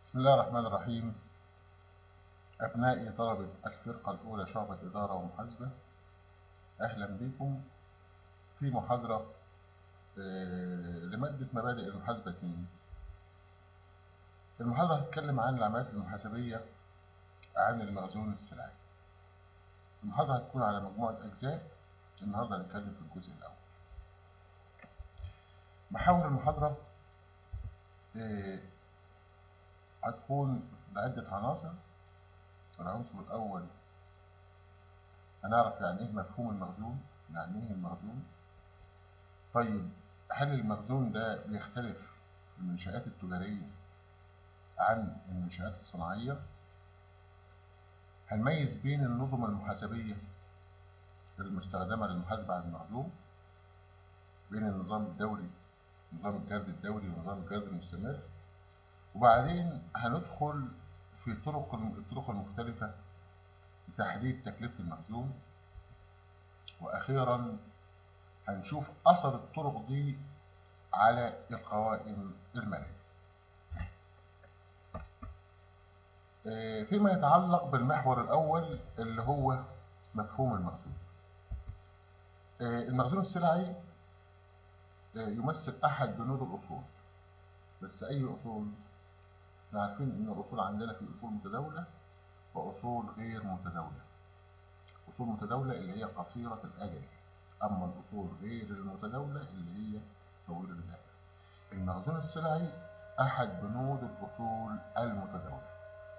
بسم الله الرحمن الرحيم أبنائي طلبة الفرقة الأولى شعبة إدارة ومحاسبة أهلا بكم في محاضرة آه، لمادة مبادئ المحاسبة 2 المحاضرة هتتكلم عن العمليات المحاسبية عن المخزون السلعي المحاضرة هتكون على مجموعة أجزاء النهاردة هنتكلم في الجزء الأول محاور المحاضرة آه، هتكون لعدة عناصر العنصر الأول هنعرف يعني إيه مفهوم المخزون يعني إيه المخزون طيب هل المخزون ده بيختلف في المنشآت التجارية عن المنشآت الصناعية هنميز بين النظم المحاسبية المستخدمة للمحاسبة عن المخزون بين النظام الدوري نظام الجرد الدوري ونظام الجرد المستمر وبعدين هندخل في طرق الطرق المختلفة لتحديد تكلفة المخزون وأخيرا هنشوف أثر الطرق دي على القوائم المالية آه، فيما يتعلق بالمحور الأول اللي هو مفهوم المخزون آه، المخزون السلعي آه، يمثل أحد بنود الأصول بس أي أصول؟ احنا عارفين إن الأصول عندنا في أصول متداولة وأصول غير متداولة أصول متداولة اللي هي قصيرة الأجل أما الأصول غير المتداولة اللي هي طويلة الأجل المخزون السلعي أحد بنود الأصول المتداولة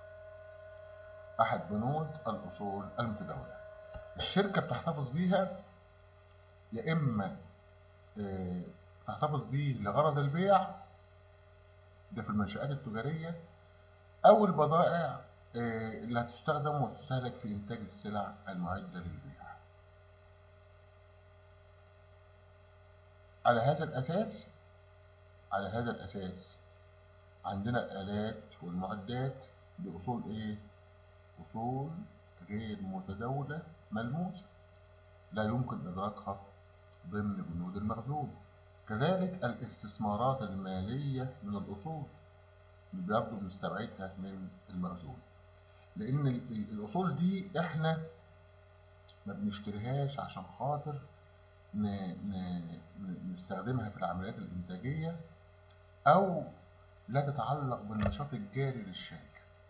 أحد بنود الأصول المتداولة الشركة بتحتفظ بيها يا إما آه، تحتفظ بيه لغرض البيع ده في المنشآت التجارية أو البضائع آه، اللي هتستخدم وتستهلك في إنتاج السلع المعدة للبيع على هذا الأساس على هذا الأساس عندنا الآلات والمعدات بأصول إيه؟ أصول غير متداولة ملموسة لا يمكن إدراكها ضمن بنود المخزون كذلك الاستثمارات المالية من الأصول اللي برضه بنستبعدها من المخزون لأن ال- ال- الأصول دي إحنا ما بنشتريهاش عشان خاطر ن... ن... ن- نستخدمها في العمليات الإنتاجية أو لا تتعلق بالنشاط الجاري للشركة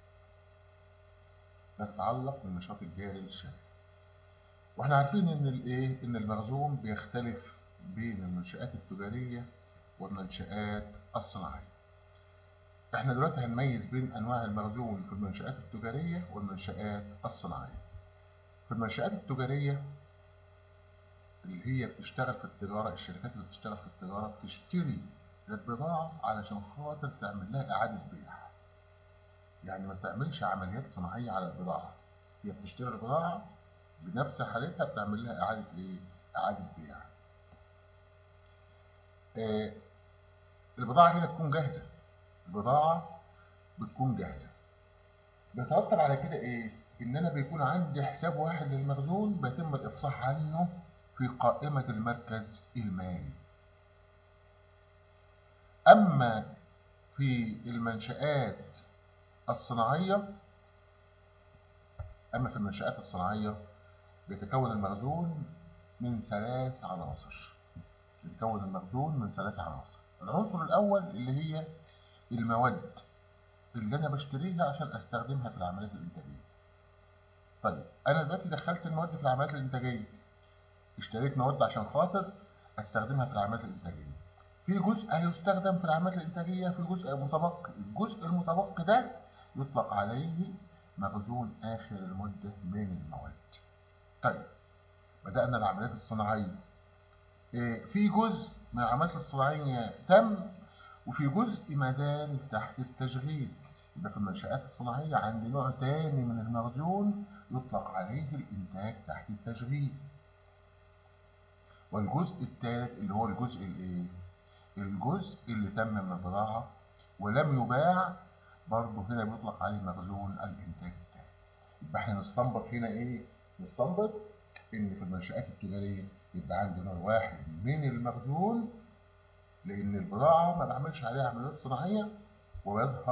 لا تتعلق بالنشاط الجاري للشركة واحنا عارفين ان الايه ان المخزون بيختلف بين المنشآت التجارية والمنشآت الصناعية احنا دلوقتي هنميز بين انواع المخزون في المنشآت التجارية والمنشآت الصناعية في المنشآت التجارية اللي هي بتشتغل في التجارة الشركات اللي بتشتغل في التجارة بتشتري البضاعة علشان خاطر تعمل لها إعادة بيع يعني ما بتعملش عمليات صناعية على البضاعة هي بتشتري البضاعة بنفس حالتها بتعمل لها إعادة إيه؟ إعادة بيع. آه البضاعة هنا تكون جاهزة. البضاعة بتكون جاهزة. بيترتب على كده إيه؟ إن أنا بيكون عندي حساب واحد للمخزون بيتم الإفصاح عنه في قائمة المركز المالي. أما في المنشآت الصناعية أما في المنشآت الصناعية بيتكون المخزون من ثلاث عناصر بيتكون المخزون من ثلاث عناصر العنصر الأول اللي هي المواد اللي أنا بشتريها عشان أستخدمها في العمليات الإنتاجية طيب أنا دلوقتي دخلت المواد في العمليات الإنتاجية اشتريت مواد عشان خاطر أستخدمها في العمليات الإنتاجية في جزء هيستخدم في العمليات الإنتاجية في جزء متبقي الجزء المتبقي ده يطلق عليه مخزون آخر المدة من المواد طيب بدأنا العمليات الصناعية إيه، في جزء من العمليات الصناعية تم وفي جزء ما زال تحت التشغيل يبقى في المنشآت الصناعية عندي نوع تاني من المخزون يطلق عليه الإنتاج تحت التشغيل والجزء الثالث اللي هو الجزء الايه؟ الجزء اللي تم من البضاعة ولم يباع برضه هنا بيطلق عليه مخزون الإنتاج التاني يبقى احنا نستنبط هنا ايه؟ نستنبط ان في المنشآت التجارية يبقى عندي نوع واحد من المخزون لأن البضاعة ما بعملش عليها عمليات صناعية ويظهر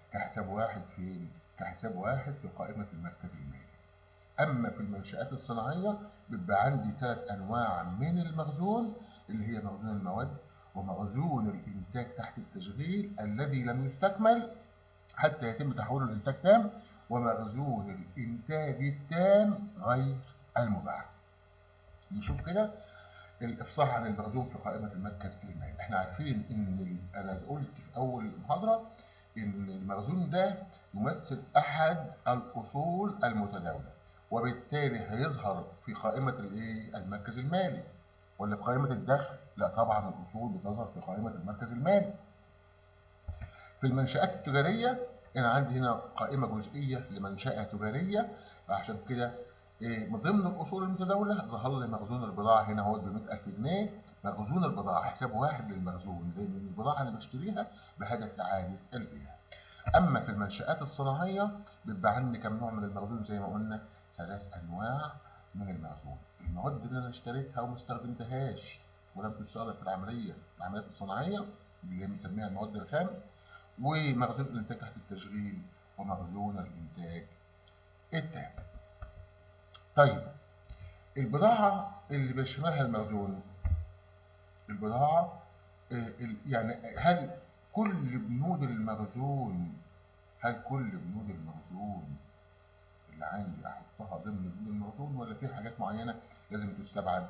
كحساب واحد فين؟ كحساب واحد في قائمة المركز المالي أما في المنشآت الصناعية بيبقى عندي ثلاث أنواع من المخزون اللي هي مخزون المواد ومخزون الإنتاج تحت التشغيل الذي لم يستكمل حتى يتم تحويله لإنتاج تام ومخزون الإنتاج التام غير المباح. نشوف كده الإفصاح عن المخزون في قائمة المركز المالي. إحنا عارفين إن أنا قلت في أول المحاضرة إن المخزون ده يمثل أحد الأصول المتداولة وبالتالي هيظهر في قائمة الإيه؟ المركز المالي ولا في قائمة الدخل؟ لا طبعا الأصول بتظهر في قائمة المركز المالي. في المنشآت التجارية أنا عندي هنا قائمة جزئية لمنشأة تجارية عشان كده إيه من ضمن الأصول المتداولة ظهر لي مخزون البضاعة هنا هو ب 100000 جنيه مخزون البضاعة حساب واحد للمخزون لأن البضاعة أنا بشتريها بهدف إعادة البيع. أما في المنشآت الصناعية بيبقى عندي كم نوع من المخزون زي ما قلنا ثلاث أنواع من المخزون. المواد اللي أنا اشتريتها وما استخدمتهاش ولم تستخدم في العملية العمليات الصناعية اللي بنسميها المواد الخام ومخزون الإنتاج تحت التشغيل ومخزون الإنتاج التام. طيب البضاعة اللي بيشملها المخزون البضاعة يعني هل كل بنود المخزون هل كل بنود المخزون اللي عندي احطها ضمن بنود المخزون ولا في حاجات معينة لازم تستبعد؟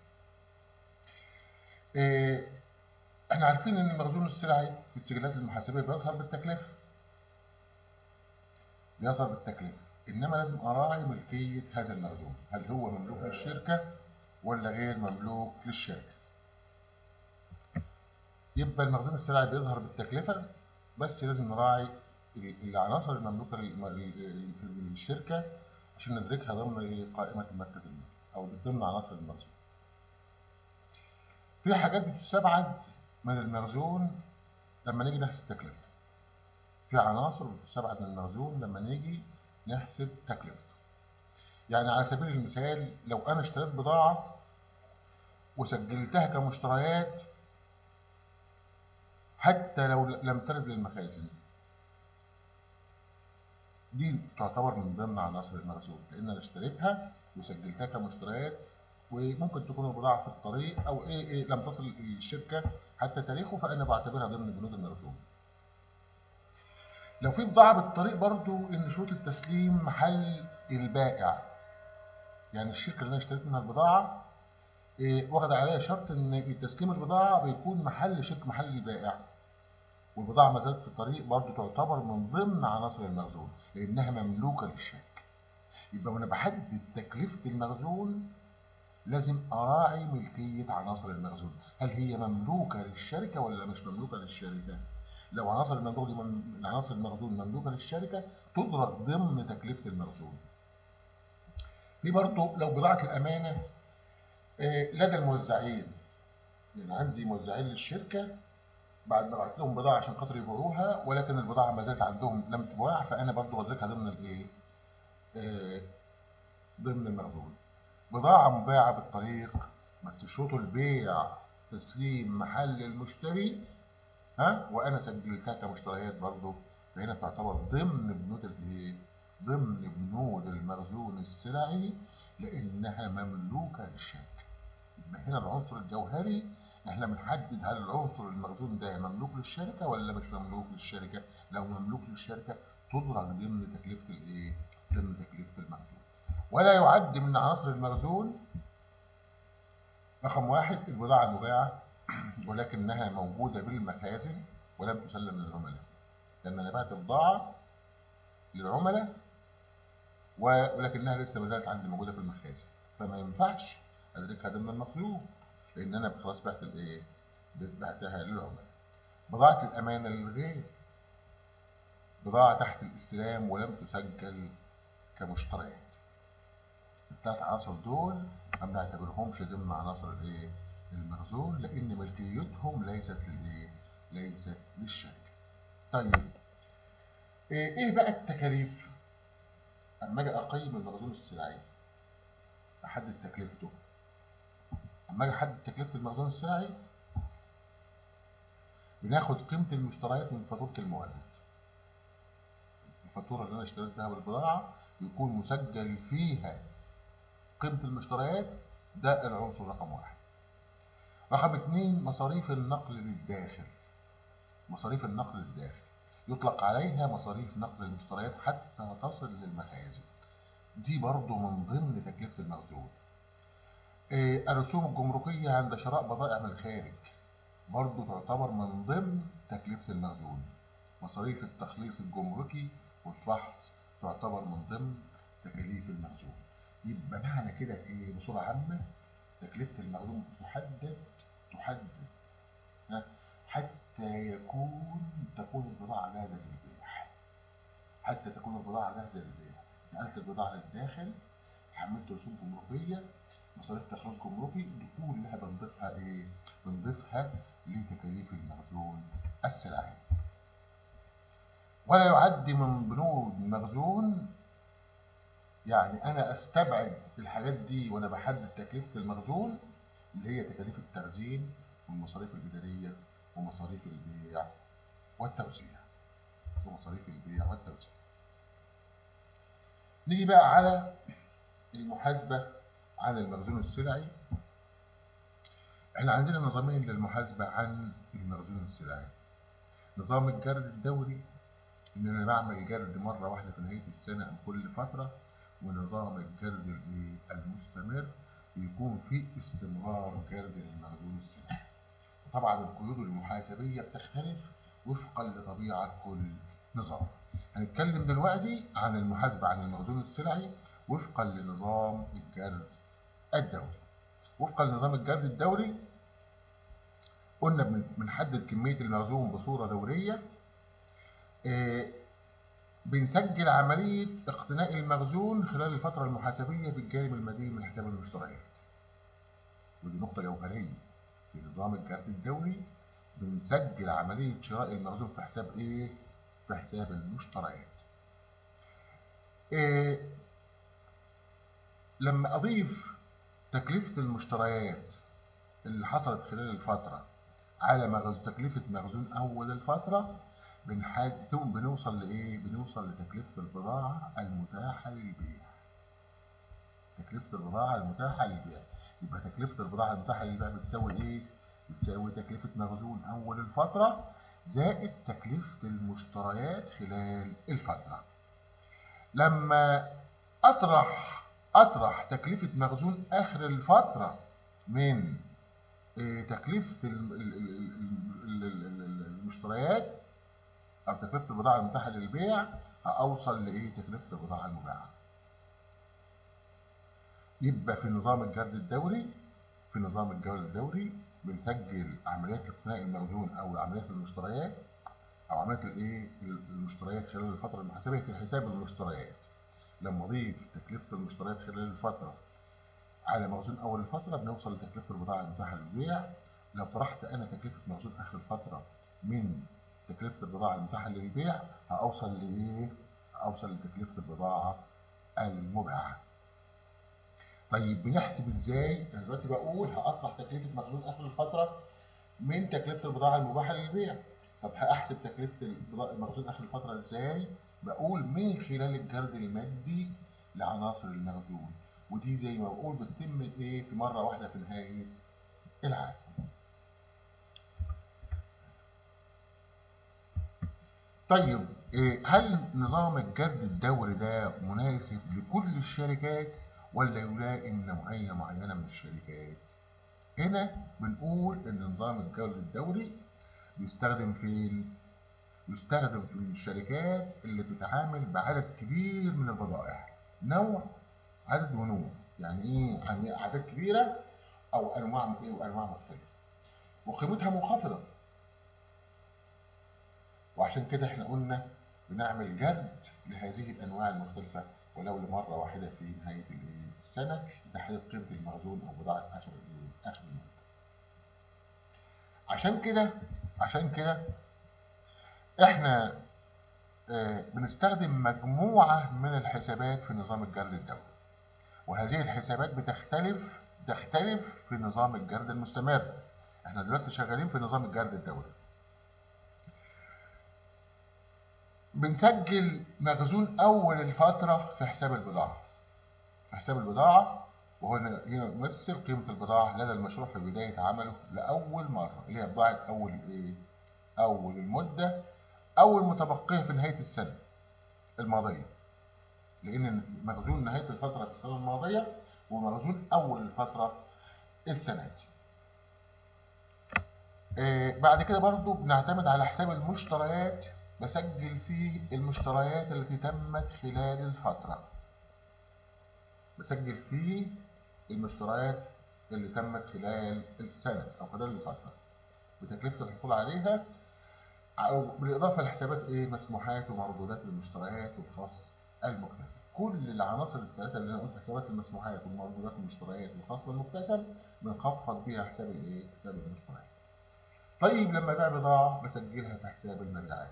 إيه احنا عارفين ان المخزون السلعي في السجلات المحاسبية بيظهر بالتكلفة بيظهر بالتكلفة انما لازم اراعي ملكية هذا المخزون هل هو مملوك للشركة ولا غير مملوك للشركة يبقى المخزون السلعي بيظهر بالتكلفة بس لازم نراعي العناصر المملوكة للشركة عشان ندركها ضمن قائمة المركز المالي أو ضمن عناصر المخزون. في حاجات بتستبعد من المخزون لما نيجي نحسب تكلفته. في عناصر بتستبعد من المخزون لما نيجي نحسب تكلفته. يعني على سبيل المثال لو أنا اشتريت بضاعة وسجلتها كمشتريات حتى لو لم ترد للمخازن دي تعتبر من ضمن عناصر المخزون لان انا اشتريتها وسجلتها كمشتريات وممكن تكون البضاعه في الطريق او ايه, إيه لم تصل الشركه حتى تاريخه فانا بعتبرها ضمن بنود المخزون لو في بضاعه بالطريق برضو ان شروط التسليم محل البائع يعني الشركه اللي انا اشتريت منها البضاعه إيه واخد عليها شرط ان تسليم البضاعه بيكون محل شركه محل البائع والبضاعه ما زالت في الطريق برضه تعتبر من ضمن عناصر المخزون لانها مملوكه للشركه يبقى وانا بحدد تكلفه المخزون لازم اراعي ملكيه عناصر المخزون هل هي مملوكه للشركه ولا مش مملوكه للشركه لو عناصر المخزون دي من عناصر المخزون مملوكه للشركه تدرج ضمن تكلفه المخزون في برضه لو بضاعه الامانه لدى الموزعين يعني عندي موزعين للشركه بعد ما بعت لهم بضاعه عشان خاطر يبيعوها ولكن البضاعه ما زالت عندهم لم تباع فانا برضو بدركها ضمن الايه؟ آه ضمن المخزون. بضاعه مباعه بالطريق بس شروط البيع تسليم محل المشتري ها وانا سجلتها كمشتريات برضو فهنا تعتبر ضمن بنود الايه؟ ضمن بنود المخزون السلعي لانها مملوكه للشركه. يبقى هنا العنصر الجوهري احنا بنحدد هل العنصر المخزون ده مملوك للشركه ولا مش مملوك للشركه لو مملوك للشركه تدرج ضمن تكلفه الايه ضمن تكلفه المخزون ولا يعد من عناصر المخزون رقم واحد البضاعه المباعه ولكنها موجوده بالمخازن ولم تسلم للعملاء لان انا بعت بضاعه للعملاء ولكنها لسه ما زالت عندي موجوده في المخازن فما ينفعش ادركها ضمن المخزون لان انا خلاص بعت الايه بعتها للعملاء بضاعه الامانه للغير بضاعه تحت الاستلام ولم تسجل كمشتريات الثلاث عناصر دول ما بنعتبرهمش ضمن عناصر الايه المخزون لان ملكيتهم ليست للايه ليست للشركه طيب ايه بقى التكاليف اما اجي اقيم المخزون السلعي احدد تكلفته اما اجي احدد تكلفه المخزون السلعي بناخد قيمه المشتريات من فاتوره المورد الفاتورة اللي أنا اشتريت بها بالبضاعة يكون مسجل فيها قيمة المشتريات ده العنصر رقم واحد رقم اتنين مصاريف النقل للداخل مصاريف النقل للداخل يطلق عليها مصاريف نقل المشتريات حتى تصل للمخازن دي برضو من ضمن تكلفة المخزون آه، الرسوم الجمركية عند شراء بضائع من الخارج برضو تعتبر من ضمن تكلفة المخزون مصاريف التخليص الجمركي والفحص تعتبر من ضمن تكاليف المخزون يبقى معنى كده ايه بصورة عامة تكلفة المخزون تحدد تحدد ها، حتى يكون تكون البضاعة جاهزة للبيع حتى تكون البضاعة جاهزة للبيع نقلت البضاعة للداخل حملت رسوم جمركية مصاريف تخليص جمركي دي كلها بنضيفها ايه؟ بنضيفها لتكاليف المخزون السلعي. ولا يعد من بنود المخزون يعني انا استبعد الحاجات دي وانا بحدد تكلفة المخزون اللي هي تكاليف التخزين والمصاريف الإدارية ومصاريف البيع والتوزيع. ومصاريف البيع والتوزيع. نيجي بقى على المحاسبة عن المخزون السلعي احنا عندنا نظامين للمحاسبة عن المخزون السلعي نظام الجرد الدوري ان انا بعمل جرد مرة واحدة في نهاية السنة او كل فترة ونظام الجرد الايه المستمر يكون فيه استمرار جرد للمخزون السلعي طبعا القيود المحاسبية بتختلف وفقا لطبيعة كل نظام هنتكلم دلوقتي عن المحاسبة عن المخزون السلعي وفقا لنظام الجرد الدوري وفقا لنظام الجرد الدوري قلنا بن- بنحدد كمية المخزون بصورة دورية آه، بنسجل عملية اقتناء المخزون خلال الفترة المحاسبية في الجانب المدين من حساب المشتريات ودي نقطة جوهرية في نظام الجرد الدوري بنسجل عملية شراء المخزون في حساب ايه؟ في حساب المشتريات إيه لما أضيف تكلفة المشتريات اللي حصلت خلال الفترة على مخزون تكلفة مخزون أول الفترة بنحاج بنوصل لإيه؟ بنوصل لتكلفة البضاعة المتاحة للبيع. تكلفة البضاعة المتاحة للبيع. يبقى تكلفة البضاعة المتاحة للبيع بتساوي إيه؟ بتساوي تكلفة مخزون أول الفترة زائد تكلفة المشتريات خلال الفترة. لما أطرح أطرح تكلفة مخزون آخر الفترة من إيه، تكلفة ال- ال- ال- ال- ال- ال- المشتريات أو تكلفة البضاعة المتاحة للبيع هأوصل لإيه؟ تكلفة البضاعة المباعة. يبقى في نظام الجرد الدوري في نظام الجرد الدوري بنسجل عمليات اقتناء المخزون أو عمليات المشتريات أو عمليات الإيه؟ المشتريات خلال الفترة المحاسبية في حساب المشتريات. لما أضيف تكلفة المشتريات خلال الفترة على مخزون أول الفترة بنوصل لتكلفة البضاعة المتاحة للبيع لو طرحت أنا تكلفة مخزون آخر الفترة من تكلفة البضاعة المتاحة للبيع هأوصل لإيه؟ هأوصل لتكلفة البضاعة المباعة. طيب بنحسب إزاي؟ أنا دلوقتي بقول هأطرح تكلفة مخزون آخر الفترة من تكلفة البضاعة المباحة للبيع. طب هأحسب تكلفة البضاعة المخزون آخر الفترة إزاي؟ بقول من خلال الجرد المادي لعناصر المخزون. ودي زي ما بقول بتتم ايه في مره واحده في نهايه العام طيب إيه هل نظام الجرد الدوري ده مناسب لكل الشركات ولا يلائم نوعيه معينه من الشركات هنا بنقول ان نظام الجرد الدوري بيستخدم فين يستخدم في الشركات اللي بتتعامل بعدد كبير من البضائع نوع عدد ونوع يعني ايه يعني اعداد كبيره او انواع ايه وانواع مختلفه وقيمتها منخفضه وعشان كده احنا قلنا بنعمل جرد لهذه الانواع المختلفه ولو لمره واحده في نهايه الايه السنه لتحديد قيمه المخزون او بضاعه اخر الايه اخر المده عشان كده عشان كده احنا آه، بنستخدم مجموعه من الحسابات في نظام الجرد الدوري وهذه الحسابات بتختلف تختلف في نظام الجرد المستمر احنا دلوقتي شغالين في نظام الجرد الدوري بنسجل مخزون أول الفترة في حساب البضاعة في حساب البضاعة وهو هنا يمثل قيمة البضاعة لدى المشروع في بداية عمله لأول مرة اللي هي بضاعة أول الإيه؟ أول المدة أو المتبقية في نهاية السنة الماضية لأن مخزون نهاية الفترة في السنة الماضية ومخزون أول الفترة السنة دي. آه بعد كده برضو بنعتمد على حساب المشتريات بسجل فيه المشتريات التي تمت خلال الفترة بسجل فيه المشتريات اللي تمت خلال السنة أو خلال الفترة بتكلفة الحصول عليها أو بالإضافة لحسابات إيه مسموحات ومردودات للمشتريات والخاص المكتسب كل العناصر الثلاثة اللي أنا قلت حسابات المسموحات والمردودات والمشتريات والخاص المكتسب بنخفض بيها حساب الإيه حساب المشتريات طيب لما أبيع بضاعة بسجلها في حساب المبيعات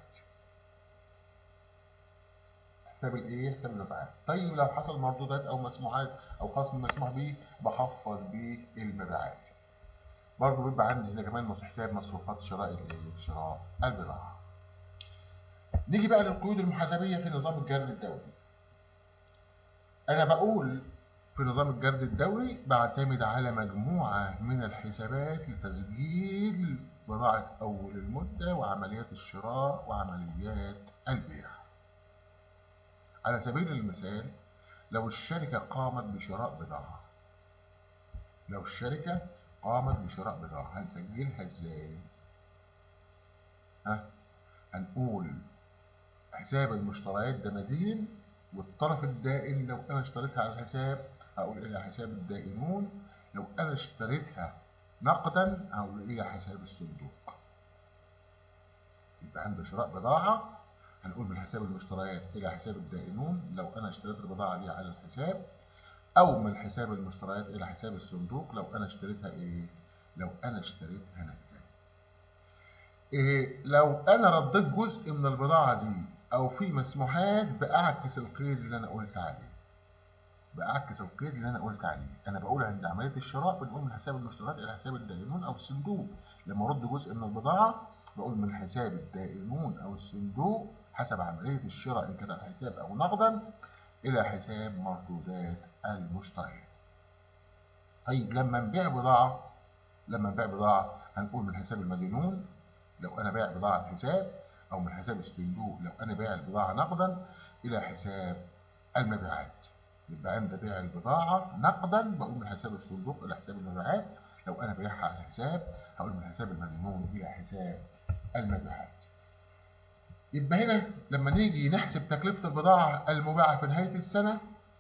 حساب الايه حساب المبيعات طيب لو حصل مردودات او مسموحات او خصم مسموح به بخفض بيه المبيعات برضه بيبقى عندي هنا كمان حساب مصروفات شراء الايه شراء البضاعه نيجي بقى للقيود المحاسبيه في نظام الجرد الدوري انا بقول في نظام الجرد الدوري بعتمد على مجموعه من الحسابات لتسجيل بضاعه اول المده وعمليات الشراء وعمليات البيع على سبيل المثال لو الشركة قامت بشراء بضاعة لو الشركة قامت بشراء بضاعة هنسجلها ازاي؟ ها؟ هنقول حساب المشتريات ده مدين والطرف الدائن لو انا اشتريتها على الحساب هقول الى حساب الدائنون لو انا اشتريتها نقدا هقول الى حساب الصندوق يبقى عندي شراء بضاعة هنقول من حساب المشتريات إلى حساب الدائنون لو أنا اشتريت البضاعة دي على الحساب أو من حساب المشتريات إلى حساب الصندوق لو أنا اشتريتها إيه؟ لو أنا اشتريتها نقدا. إيه لو أنا رديت جزء من البضاعة دي أو في مسموحات بأعكس القيد اللي أنا قلت عليه. بأعكس القيد اللي أنا قلت عليه، أنا بقول عند عملية الشراء بنقول من حساب المشتريات إلى حساب الدائنون أو الصندوق. لما أرد جزء من البضاعة بقول من حساب الدائنون أو الصندوق حسب عملية الشراء إن كان الحساب أو نقدا إلى حساب مردودات المشتريات. طيب لما نبيع بضاعة لما نبيع بضاعة هنقول من حساب المدينون لو أنا بايع بضاعة الحساب أو من حساب الصندوق لو أنا بايع البضاعة نقدا إلى حساب المبيعات. يبقى عند بيع البضاعة نقدا بقول من حساب الصندوق إلى حساب المبيعات لو أنا بايعها على الحساب هقول من حساب المدينون إلى حساب المبيعات. يبقى هنا لما نيجي نحسب تكلفة البضاعة المباعة في نهاية السنة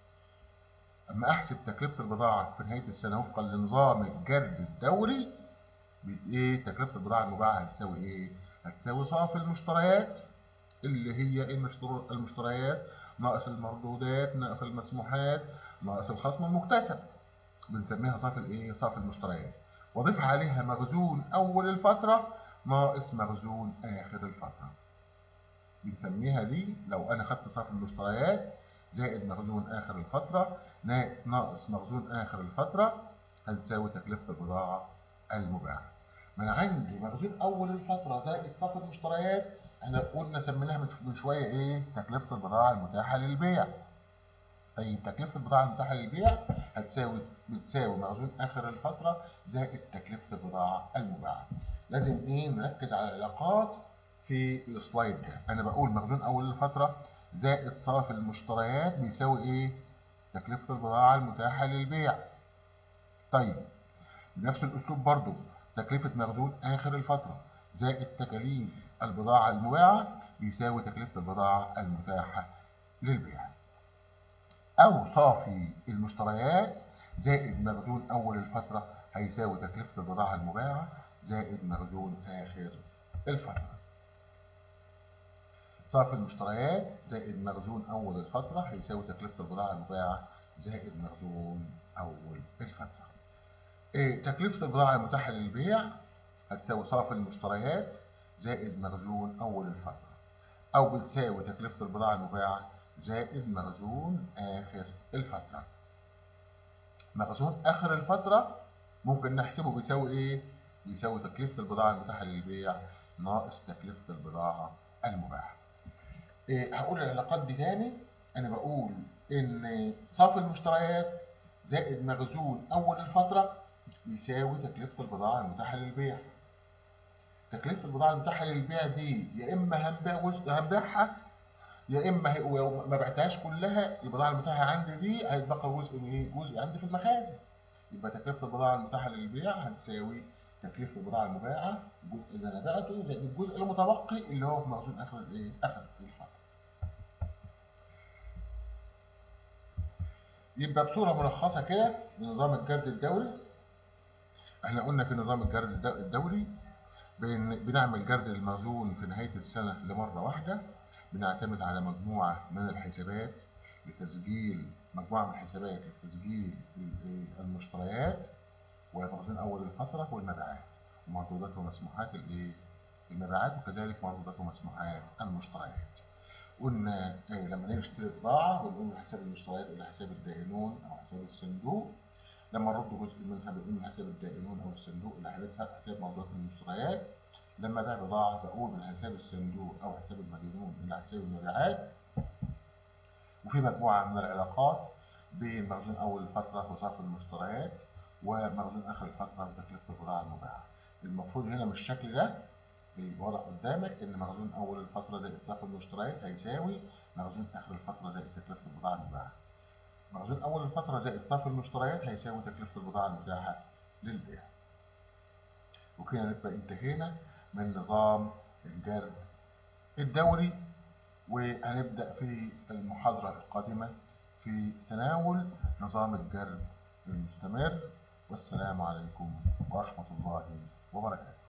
أما أحسب تكلفة البضاعة في نهاية السنة وفقا لنظام الجرد الدوري إيه تكلفة البضاعة المباعة هتساوي إيه؟ هتساوي صافي المشتريات اللي هي المشتريات ناقص المردودات ناقص المسموحات ناقص الخصم المكتسب بنسميها صافي الإيه؟ صافي المشتريات وأضيف عليها مخزون أول الفترة ناقص مخزون آخر الفترة بنسميها دي لو انا خدت صافي المشتريات زائد مخزون اخر الفتره ناقص مخزون اخر الفتره هتساوي تكلفه البضاعه المباعه ما انا عندي مخزون اول الفتره زائد صافي المشتريات احنا قلنا سميناها من شويه ايه تكلفه البضاعه المتاحه للبيع طيب تكلفه البضاعه المتاحه للبيع هتساوي بتساوي مخزون اخر الفتره زائد تكلفه البضاعه المباعه لازم ايه نركز على العلاقات في السلايد ده انا بقول مخزون اول الفتره زائد صافي المشتريات بيساوي ايه تكلفه البضاعه المتاحه للبيع طيب بنفس الاسلوب برضو تكلفه مخزون اخر الفتره زائد تكاليف البضاعه المباعه بيساوي تكلفه البضاعه المتاحه للبيع او صافي المشتريات زائد مخزون اول الفتره هيساوي تكلفه البضاعه المباعه زائد مخزون اخر الفتره صافي المشتريات زائد مخزون أول الفترة هيساوي تكلفة البضاعة المباعة زائد مخزون أول الفترة. إيه تكلفة البضاعة المتاحة للبيع هتساوي صافي المشتريات زائد مخزون أول الفترة. أو بتساوي تكلفة البضاعة المباعة زائد مخزون آخر الفترة. مخزون آخر الفترة ممكن نحسبه بيساوي إيه؟ بيساوي تكلفة البضاعة المتاحة للبيع ناقص تكلفة البضاعة المباعة. إيه هقول العلاقات دي تاني انا بقول ان صافي المشتريات زائد مخزون اول الفتره بيساوي تكلفه البضاعه المتاحه للبيع تكلفه البضاعه المتاحه للبيع دي يا اما هنبيع جزء هنبيعها يا اما ما بعتهاش كلها البضاعه المتاحه عندي دي هيتبقى جزء من ايه؟ جزء عندي في المخازن يبقى تكلفه البضاعه المتاحه للبيع هتساوي تكلفه البضاعه المباعه الجزء اللي انا بعته زائد الجزء المتبقي اللي هو في مخزون اخر الايه؟ اخر الفتره. يبقى بصوره ملخصه كده لنظام الجرد الدوري احنا قلنا في نظام الجرد الدوري بنعمل جرد المخزون في نهايه السنه لمره واحده بنعتمد على مجموعه من الحسابات لتسجيل مجموعه من الحسابات لتسجيل المشتريات ومخزون اول الفتره والمبيعات ومردودات ومسموحات الايه المبيعات وكذلك مردودات ومسموحات المشتريات قلنا إيه لما نيجي نشتري بضاعه بنقول من حساب المشتريات الى حساب الدائنون او حساب الصندوق لما نرد جزء منها بنقول من حساب الدائنون او الصندوق الى حساب حساب مردودات المشتريات لما ابيع بضاعه بقول من حساب الصندوق او حساب المدينون الى حساب المبيعات وفي مجموعه من العلاقات بين مخزون اول الفتره وصافي المشتريات ومخزون اخر الفتره وتكلفه البضاعه المباعه المفروض هنا من الشكل ده واضح قدامك ان مخزون اول الفتره زائد صافي المشتريات هيساوي مخزون اخر الفتره زائد تكلفه البضاعه المباعه مخزون اول الفتره زائد صافي المشتريات هيساوي تكلفه البضاعه المتاحه للبيع وكده نبقى انتهينا من نظام الجرد الدوري وهنبدأ في المحاضرة القادمة في تناول نظام الجرد المستمر والسلام عليكم ورحمة الله وبركاته